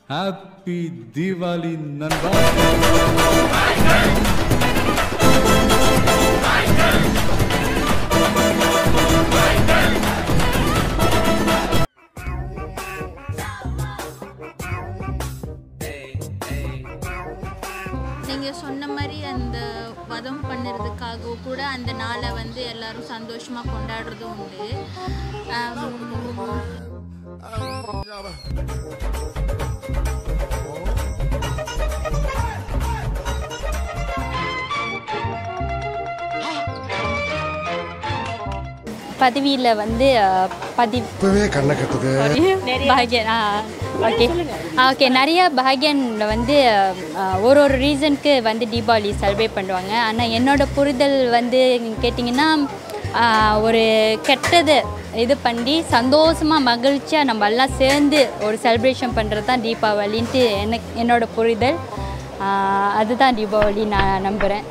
Happy Deepavali நண்பா நீங்கள் சொன்ன மாதிரி அந்த வதம் பண்ணுறதுக்காக கூட அந்த நாளை வந்து எல்லாரும் சந்தோஷமாக கொண்டாடுறதும் உண்டு ஆம், பதவியில் வந்து அஹ், பதி இப்பவே கண்ணை கட்டுது பாக்யன் ஆ ஓகே ஓகே நிறைய பாக்யனில் வந்து அஹ், ஒரு ஒரு ரீசனுக்கு வந்து தீபாவளி செலிப்ரேட் பண்ணுவாங்க ஆனால் என்னோட புரிதல் வந்து கேட்டிங்கன்னா ஆஹ், ஒரு கெட்டது இது பண்ணி சந்தோஷமாக மகிழ்ச்சியாக நம்ம எல்லாம் சேர்ந்து ஒரு செலிப்ரேஷன் பண்ணுறது தான் தீபாவளின்ட்டு எனக்கு என்னோட புரிதல் ஆஹ், அதுதான் தீபாவளி நான் நம்புகிறேன்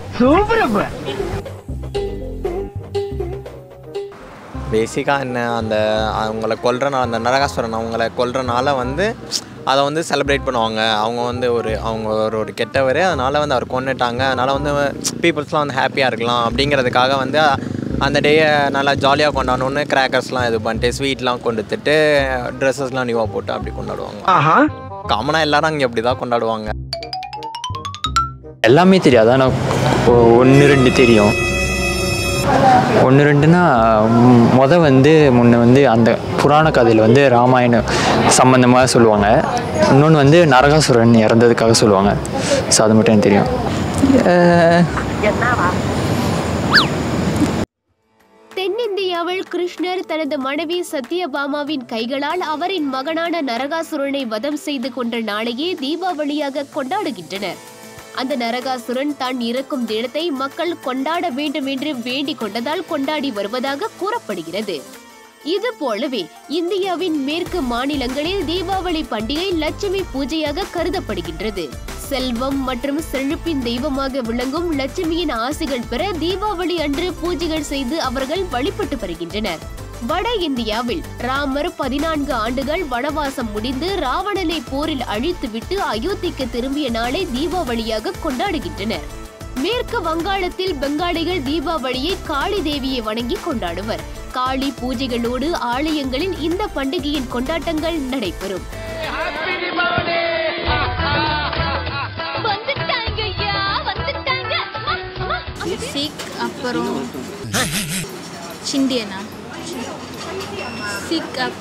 பேசிக்காக என்ன அந்த அவங்கள கொல்றனால அந்த நரகாசுரன் அவங்கள கொல்றனால வந்து அதை வந்து செலிப்ரேட் பண்ணுவாங்க அவங்க வந்து ஒரு அவங்க ஒரு ஒரு கெட்டவர் அதனால் வந்து அவர் கொண்டுட்டாங்க அதனால் வந்து பீப்புள்ஸ்லாம் வந்து ஹாப்பியாக இருக்கலாம் அப்படிங்கிறதுக்காக வந்து அந்த டேயை நல்லா ஜாலியாக கொண்டாடணுன்னு கிராக்கர்ஸ்லாம் இது பண்ணிட்டு ஸ்வீட்லாம் கொண்டுத்துட்டு ட்ரெஸ்ஸஸ்லாம் நியூவாக போட்டு அப்படி கொண்டாடுவாங்க காமனாக எல்லாரும் அங்கே அப்படி தான் கொண்டாடுவாங்க எல்லாமே தெரியாது ஆனால் ஒன்று ரெண்டு தெரியும் ஒன்று ரெண்டுனா ம், மொத வந்து முன்ன வந்து அந்த புராண கதையில் வந்து ராமாயணம் சம்மந்தமாக சொல்லுவாங்க இன்னொன்று வந்து நரகாசுரன் இறந்ததுக்காக சொல்லுவாங்க ஸோ அது மட்டும் எனக்கு தெரியும் அஹ், தென்னிந்தியாவில் கிருஷ்ணர் தனது மனைவி சத்யபாமாவின் கைகளால் அவரின் மகனான நரகாசுரனை வதம் செய்து கொண்ட நாளையே தீபாவளியாக கொண்டாடுகின்றனர் அந்த நரகாசுரன் தான் இறக்கும் தினத்தை மக்கள் கொண்டாட வேண்டும் என்று வேண்டிக் கொண்டதால் கொண்டாடி வருவதாக கூறப்படுகிறது இது போலவே இந்தியாவின் மேற்கு மாநிலங்களில் தீபாவளி பண்டிகை லட்சுமி பூஜையாக கருதப்படுகின்றது செல்வம் மற்றும் செழிப்பின் தெய்வமாக விளங்கும் லட்சுமியின் ஆசிகள் பெற தீபாவளி அன்று பூஜைகள் செய்து அவர்கள் வழிபட்டு வருகின்றனர் வட இந்தியாவில் ராமர் பதினான்கு ஆண்டுகள் வனவாசம் முடிந்து ராவணனை போரில் அழித்துவிட்டு அயோத்திக்கு திரும்பிய நாளை தீபாவளியாக கொண்டாடுகின்றனர் மேற்கு வங்காளத்தில் பெங்காலிகள் தீபாவளியை காளி தேவியை வணங்கி கொண்டாடுவர் காளி பூஜைகளோடு ஆலயங்களில் இந்த பண்டிகையின் கொண்டாட்டங்கள் நடைபெறும் சிக் அப்புறம் சிண்டியனா சிக் அப்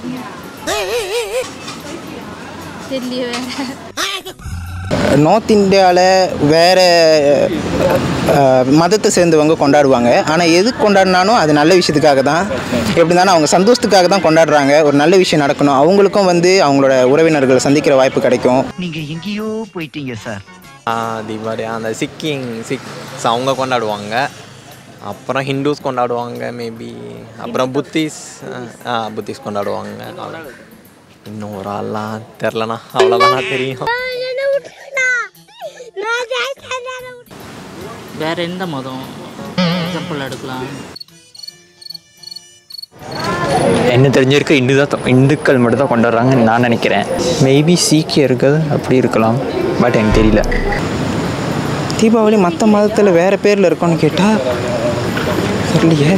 தெரியல வேற நார்த் இந்தியாவில் வேறு மதத்தை சேர்ந்தவங்க கொண்டாடுவாங்க ஆனால் எதுக்கு கொண்டாடினாலும் அது நல்ல விஷயத்துக்காக தான் எப்படி இருந்தாலும் அவங்க சந்தோஷத்துக்காக தான் கொண்டாடுறாங்க ஒரு நல்ல விஷயம் நடக்கணும் அவங்களுக்கும் வந்து அவங்களோட உறவினர்களை சந்திக்கிற வாய்ப்பு கிடைக்கும் நீங்க எங்கேயோ போயிட்டீங்க சார் ஆ, தீபாவளி அந்த சிக்கிங் சிக்ஸ் அவங்க கொண்டாடுவாங்க அப்புறம் ஹிந்துஸ் கொண்டாடுவாங்க மேபி அப்புறம் புத்திஸ் ஆ புத்திஸ் கொண்டாடுவாங்க அவ்வளோ. இன்னும் ஒரு ஆள்லாம் தெரிலண்ணா அவ்வளோதானா தெரியும் வேற எந்த மதம் எக்ஸாம்பிள் எடுக்கலாம் என்ன தெரிஞ்ச வரைக்கும் இந்து தான் இந்துக்கள் மட்டும் தான் கொண்டாடுறாங்கன்னு நான் நினைக்கிறேன் மேபி சீக்கியர்கள் அப்படி இருக்கலாம் பட் எனக்கு தெரியல தீபாவளி மற்ற மதத்தில் வேறு பேரில் இருக்கோன்னு கேட்டால் தெரியலையே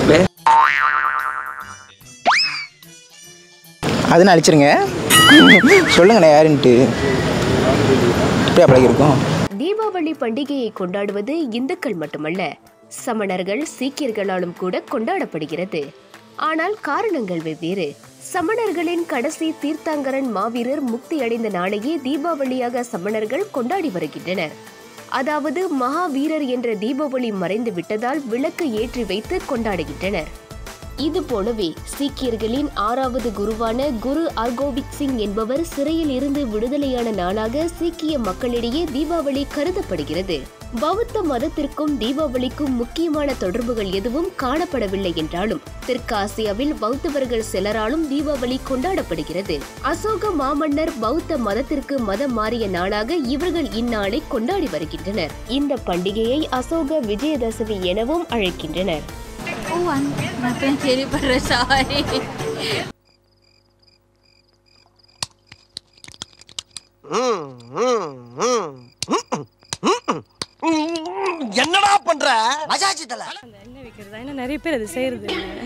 அதுன்னு அழிச்சிருங்க சொல்லுங்கண்ணே யாருன்ட்டு எப்படி அப்படி இருக்கும் தீபாவளி பண்டிகையை கொண்டாடுவது இந்துக்கள் மட்டுமல்ல சமணர்கள் சீக்கியர்களாலும் கூட கொண்டாடப்படுகிறது ஆனால் காரணங்கள் வெவ்வேறு சமணர்களின் கடைசி தீர்த்தாங்கரன் மாவீரர் முக்தி அடைந்த நாளையே தீபாவளியாக சமணர்கள் கொண்டாடி வருகின்றனர் அதாவது மகாவீரர் என்ற தீபாவளி மறைந்து விட்டதால் விளக்கு ஏற்றி வைத்து கொண்டாடுகின்றனர் இது போலவே சீக்கியர்களின் ஆறாவது குருவான குரு அர்கோபித் சிங் என்பவர் சிறையில் இருந்து விடுதலையான நாளாக சீக்கிய மக்களிடையே தீபாவளி கருதப்படுகிறது பௌத்த மதத்திற்கும் தீபாவளிக்கும் முக்கியமான தொடர்புகள் எதுவும் காணப்படவில்லை என்றாலும் தெற்காசியாவில் பௌத்தவர்கள் சிலராலும் தீபாவளி கொண்டாடப்படுகிறது அசோக மாமன்னர் பௌத்த மதத்திற்கு மதம் மாறிய நாளாக இவர்கள் இந்நாளை கொண்டாடி வருகின்றனர் இந்த பண்டிகையை அசோக விஜயதசமி எனவும் அழைக்கின்றனர் ஓ அந்த நான் தான் கேள்விப்படுறேன் சாரி என்னடா பண்ற மஜாஜி தல என்ன விற்கிறதா ஏன்னா நிறைய பேர் அது செய்கிறது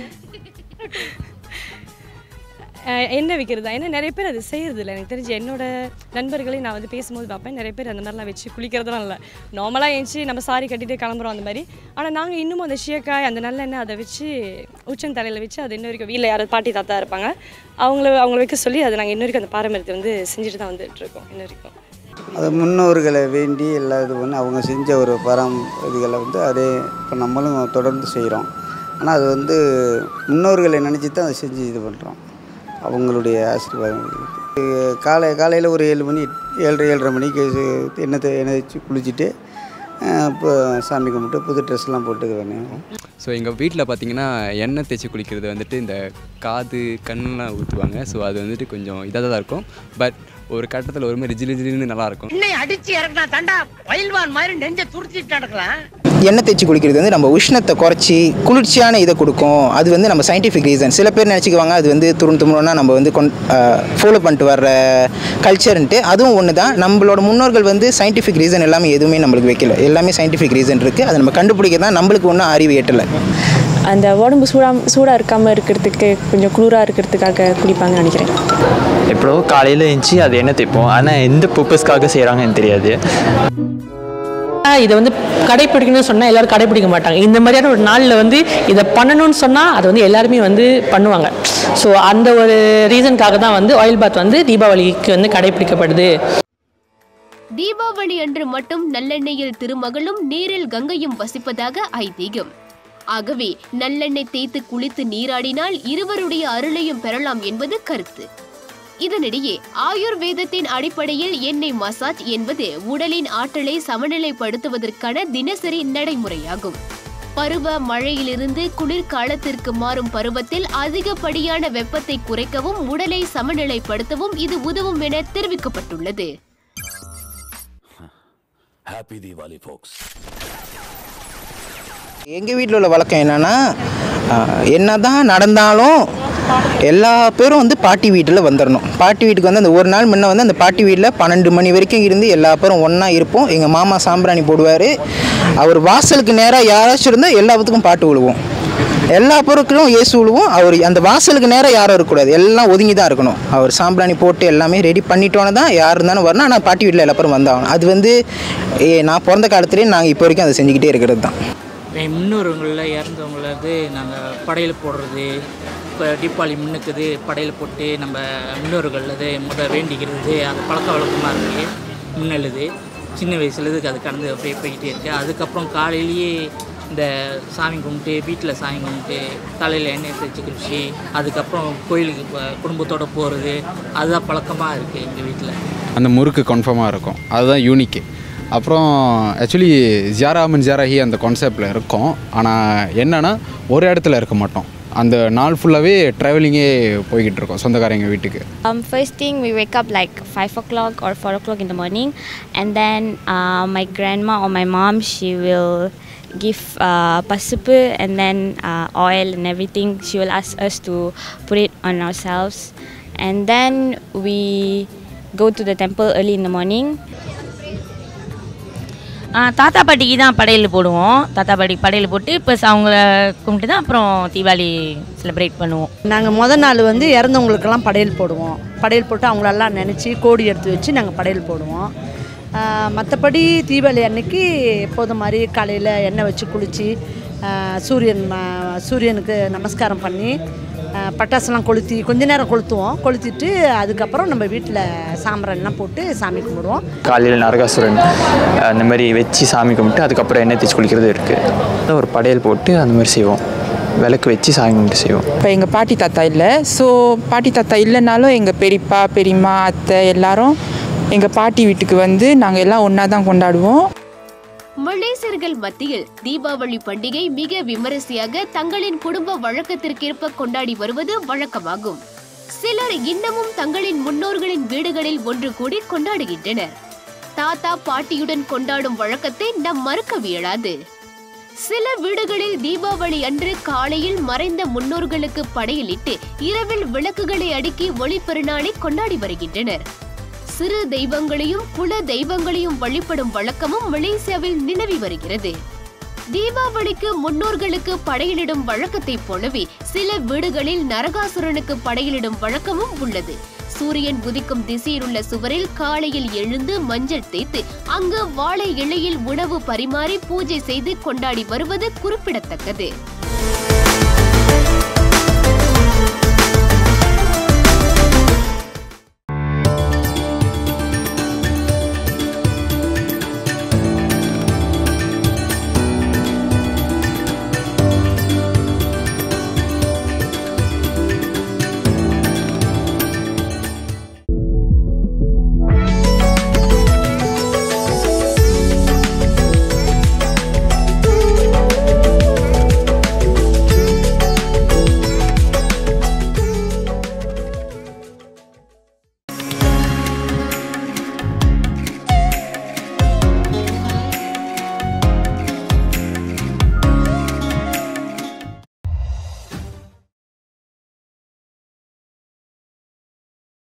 என்ன விற்கிறதா ஏன்னா நிறைய பேர் அது செய்கிறது இல்லை எனக்கு தெரிஞ்சு என்னோட நண்பர்களே நான் வந்து பேசும்போது பார்ப்பேன் நிறைய பேர் அந்த மாதிரிலாம் வச்சு குளிக்கிறதுலாம் இல்லை நார்மலாக எழுந்துச்சு நம்ம சாரி கட்டிட்டு கிளம்புறோம் அந்த மாதிரி ஆனால் நாங்கள் இன்னமும் அந்த ஷியக்காய் அந்த நல்லெண்ணெய் அதை வச்சு உச்சந்தலையில் வச்சு அது இன்ன வரைக்கும் வீட்டில் யாராவது பாட்டி தாத்தா இருப்பாங்க அவங்கள அவங்கள வைக்க சொல்லி அதை நாங்கள் இன்ன வரைக்கும் அந்த பாரம்பரியத்தை வந்து செஞ்சுட்டு தான் வந்துட்டு இருக்கோம் இன்ன வரைக்கும் அது முன்னோர்களை வேண்டி எல்லா இது பண்ணி அவங்க செஞ்ச ஒரு பரம் இதுகளை வந்து அதே இப்போ நம்மளும் தொடர்ந்து செய்கிறோம் ஆனால் அது வந்து முன்னோர்களை நினச்சி தான் அதை செஞ்சு இது பண்ணுறோம் அவங்களுடைய ஆசீர்வாதம் இருக்கு. காலை காலையில் ஒரு ஏழு மணி ஏழரை ஏழரை மணிக்கு சு- எண்ணெய் தே- எண்ணெய் வச்சு குளிச்சுட்டு அஹ், இப்போ சாமி கும்பிட்டு புது ட்ரெஸ்லாம் போட்டு இது பண்ணுவோம் ஸோ எங்கள் வீட்டில் பார்த்தீங்கன்னா எண்ணெய் தேய்ச்சி குளிக்கிறது வந்துட்டு இந்த காது கண்ணெலாம் ஊற்றுவாங்க ஸோ அது வந்துட்டு கொஞ்சம் இதாக தான் இருக்கும் பட் ஒரு கட்டத்தில் ஒரு மாதிரி ஜிலு ஜிலுன்னு நல்லாயிருக்கும் என்னை அடிச்சு இறக்குனா தாண்டா பயில்வான் மாதிரி நெஞ்ச துடிச்சிட்டு நடக்கலாம் எண்ணெய் தேய்ச்சி குளிக்கிறது வந்து நம்ம உஷ்ணத்தை குறைச்சி குளிர்ச்சியான இதை கொடுக்கும் அது வந்து நம்ம சயின்டிஃபிக் ரீசன் சில பேர் நினச்சிக்குவாங்க அது வந்து துருண் தும்ரோனா நம்ம வந்து கொண் ஃபாலோ பண்ணிட்டு வர்ற கல்ச்சர்ன்ட்டு அதுவும் ஒன்று தான் நம்மளோட முன்னோர்கள் வந்து சயின்டிஃபிக் ரீசன் எல்லாமே எதுவுமே நம்மளுக்கு வைக்கல எல்லாமே சயின்டிஃபிக் ரீசன் இருக்குது அதை நம்ம கண்டுபிடிக்க தான் நம்மளுக்கு ஒன்றும் அறிவு எட்டலை அந்த உடம்பு சூடாக சூடாக இருக்காமல் இருக்கிறதுக்கு கொஞ்சம் குளிராக இருக்கிறதுக்காக குடிப்பாங்கன்னு நினைக்கிறேன் எப்படோ காலையில் எழுந்துச்சி அது எண்ணெய் தேய்ப்போம் ஆனால் எந்த பர்பஸ்க்காக செய்கிறாங்கன்னு தெரியாது இதை வந்து கடைப்பிடிக்கணும்னு சொன்னால் எல்லாரும் கடைப்பிடிக்க மாட்டாங்க இந்த மாதிரியான ஒரு நாளில் வந்து இதை பண்ணணும்னு சொன்னால் அதை வந்து எல்லாருமே வந்து பண்ணுவாங்க ஸோ அந்த ஒரு ரீசனுக்காக தான் வந்து ஆயில் பாத் வந்து தீபாவளிக்கு வந்து கடைப்பிடிக்கப்படுது தீபாவளி அன்று மட்டும் நல்லெண்ணெயில் திருமகளும் நீரில் கங்கையும் வசிப்பதாக ஐதீகம் ஆகவே நல்லெண்ணெய் தேய்த்து குளித்து நீராடினால் இருவருடைய அருளையும் பெறலாம் என்பது கருத்து இதனிடையே ஆயுர்வேதத்தின் அடிப்படையில் எண்ணெய் மசாஜ் என்பது உடலின் ஆற்றலை சமநிலைப்படுத்துவதற்கான தினசரி நடைமுறையாகும் பருவ மழையிலிருந்து குளிர்காலத்திற்கு மாறும் பருவத்தில் அதிகப்படியான வெப்பத்தை குறைக்கவும் உடலை சமநிலைப்படுத்தவும் இது உதவும் என தெரிவிக்கப்பட்டுள்ளது Happy Diwali, folks. எங்கள் வீட்டில் உள்ள வழக்கம் என்னென்னா என்ன தான் நடந்தாலும் எல்லா பேரும் வந்து பாட்டி வீட்டில் வந்துடணும் பாட்டி வீட்டுக்கு வந்து அந்த ஒரு நாள் முன்ன வந்து அந்த பாட்டி வீட்டில் பன்னெண்டு மணி வரைக்கும் இருந்து எல்லா பேரும் ஒன்றா இருப்போம் எங்கள் மாமா சாம்பிராணி போடுவார் அவர் வாசலுக்கு நேராக யாராச்சும் இருந்தால் எல்லாத்துக்கும் பாட்டு விழுவோம் எல்லா பொருட்களும் இயேசு விழுவோம் அவர் அந்த வாசலுக்கு நேரம் யாரும் இருக்கக்கூடாது எல்லாம் ஒதுங்கி தான் இருக்கணும் அவர் சாம்பிராணி போட்டு எல்லாமே ரெடி பண்ணிட்டோன்னு தான் யார் இருந்தாலும் வரணும் ஆனால் பாட்டி வீட்டில் எல்லா பேரும் வந்தாகணும் அது வந்து ஏ, நான் பிறந்த காலத்துலேயே நாங்கள் இப்போ வரைக்கும் அதை செஞ்சுக்கிட்டே இருக்கிறது தான் என் முன்னோர்களில் இறந்தவங்கள வந்து நாங்கள் படையல் போடுறது இப்போ தீபாவளி முன்னுக்குது படையல் போட்டு நம்ம முன்னோர்கள் அது முத வேண்டிக்கிறது அது பழக்க வழக்கமாக இருக்குது முன்னெழுது சின்ன வயசுலேருந்து அது கடந்து அப்படியே போய்கிட்டே இருக்குது அதுக்கப்புறம் காலையிலேயே இந்த சாமி கும்பிட்டு வீட்டில் சாமி கும்பிட்டு தலையில் எண்ணெய் தேய்ச்சி குளிச்சு அதுக்கப்புறம் கோயிலுக்கு ப- குடும்பத்தோடு போகிறது அதுதான் பழக்கமாக இருக்குது எங்கள் வீட்டில் அந்த முறுக்கு கன்ஃபார்மாக இருக்கும் அதுதான் யூனிக்கு அப்புறம் ஆக்சுவலி ஜியாராமன் ஜியாராஹி அந்த கான்செப்டில் இருக்கும் ஆனால் என்னன்னா ஒரு இடத்துல இருக்க மாட்டோம் அந்த நாள் ஃபுல்லாகவே ட்ராவலிங்கே போய்கிட்டு இருக்கோம் சொந்தக்காரங்க வீட்டுக்கு Um, first thing, we wake up like 5 o'clock or 4 o'clock in the morning, and then uh, my grandma or my mom, she will give uh, pasupu and then uh, oil and everything. She will ask us to put it on ourselves, and then we go to the temple early in the morning. ஆ, தாத்தா பாட்டிக்கு தான் படையல் போடுவோம் தாத்தா பாட்டி படையல் போட்டு இப்போ அவங்கள கும்பிட்டு தான் அப்புறம் தீபாவளி செலிப்ரேட் பண்ணுவோம் நாங்கள் முத நாள் வந்து இறந்தவங்களுக்கெல்லாம் படையல் போடுவோம் படையல் போட்டு அவங்களெல்லாம் நினச்சி கோடி எடுத்து வச்சு நாங்கள் படையல் போடுவோம் மற்றபடி தீபாவளி அன்னைக்கு எப்போதும் மாதிரி காலையில் எண்ணெய் வச்சு குளித்து சூரியன் ஆ, சூரியனுக்கு நமஸ்காரம் பண்ணி ஆ, பட்டாசுலாம் கொளுத்தி கொஞ்ச நேரம் கொளுத்துவோம் கொளுத்திட்டு அதுக்கப்புறம் நம்ம வீட்டில் சாம்பிராணிலாம் போட்டு சாமி கும்பிடுவோம் காலையில் நரகாசுரன் அந்த மாதிரி வச்சு சாமி கும்பிட்டு அதுக்கப்புறம் எண்ணெய் தேய்ச்சி குளிக்கிறது இருக்குது ஒரு படையல் போட்டு அந்த மாதிரி செய்வோம் விளக்கு வச்சு சாமி கும்பிட்டு செய்வோம் இப்போ எங்கள் பாட்டி தாத்தா இல்லை ஸோ பாட்டி தாத்தா இல்லைனாலும் எங்கள் பெரியப்பா பெரியம்மா அத்தை எல்லாரும் எங்கள் பாட்டி வீட்டுக்கு வந்து நாங்கள் எல்லாம் ஒன்றா தான் கொண்டாடுவோம் மலேசியர்கள் மத்தியில் தீபாவளி பண்டிகை மிக விமரிசையாக தங்களின் குடும்ப வழக்கத்திற்கேற்ப கொண்டாடி வருவது வழக்கமாகும் சிலர் இன்னமும் தங்களின் முன்னோர்களின் வீடுகளில் ஒன்று கூடி கொண்டாடுகின்றனர் தாத்தா பாட்டியுடன் கொண்டாடும் வழக்கத்தை நாம் மறுக்கவியலாது சில வீடுகளில் தீபாவளி அன்று காலையில் மறைந்த முன்னோர்களுக்கு படையலிட்டு இரவில் விளக்குகளை அடுக்கி ஒளி பெருநாளை கொண்டாடி வருகின்றனர் சிறு தெய்வங்களையும் குல தெய்வங்களையும் வழிபடும் வழக்கமும் மலேசியாவில் நிலவி வருகிறது தீபாவளிக்கு முன்னோர்களுக்கு படையலிடும் வழக்கத்தைப் போலவே சில வீடுகளில் நரகாசுரனுக்கு படையலிடும் வழக்கமும் உள்ளது சூரியன் உதிக்கும் திசையில் உள்ள சுவரில் காலையில் எழுந்து மஞ்சள் தேய்த்து அங்கு வாழை இலையில் உணவு பரிமாறி பூஜை செய்து கொண்டாடி வருவது குறிப்பிடத்தக்கது